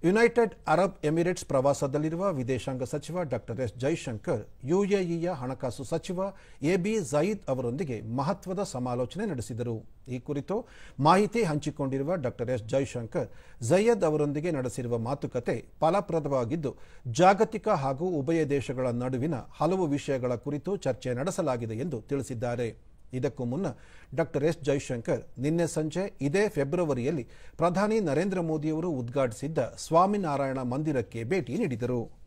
United Arab Emirates ಪ್ರವಾಸದಲ್ಲಿರುವ ವಿದೇಶಾಂಗ ಸಚಿವ ಡಾಕ್ಟರ್ ಎಸ್ ಜೈಶಂಕರ್ ಯುಎಇಯ ಹಣಕಾಸು ಸಚಿವ ಎಬಿ ಜಯೀದ್ ಅವರೊಂದಿಗೆ ಮಹತ್ವದ ಸಮಾಲೋಚನೆ ನಡೆಸಿದರು ಈ ಕುರಿತು ಮಾಹಿತಿ ಹಂಚಿಕೊಂಡಿರುವ ಡಾಕ್ಟರ್ ಎಸ್ ಜೈಶಂಕರ್ ಜಯದ್ ಅವರೊಂದಿಗೆ ನಡೆಸಿರುವ ಮಾತುಕತೆ ಫಲಪ್ರದವಾಗಿದ್ದು ಜಾಗತಿಕ ಹಾಗೂ ಉಭಯ ದೇಶಗಳ ನಡುವಿನ ಹಲವು ವಿಷಯಗಳ ಕುರಿತು ಚರ್ಚೆ ನಡೆಸಲಾಗಿದೆ ಎಂದು ತಿಳಿಸಿದ್ದಾರೆ ಇದಕ್ಕೂ ಮುನ್ನ ಡಾಕ್ಟರ್ ಎಸ್ ಜೈಶಂಕರ್ ನಿನ್ನೆ ಸಂಜೆ ಇದೇ ಫೆಬ್ರವರಿಯಲ್ಲಿ ಪ್ರಧಾನಿ ನರೇಂದ್ರ ಮೋದಿಯವರು ಉದ್ಘಾಟಿಸಿದ್ದ ಸ್ವಾಮಿನಾರಾಯಣ ಮಂದಿರಕ್ಕೆ ಭೇಟಿ ನೀಡಿದರು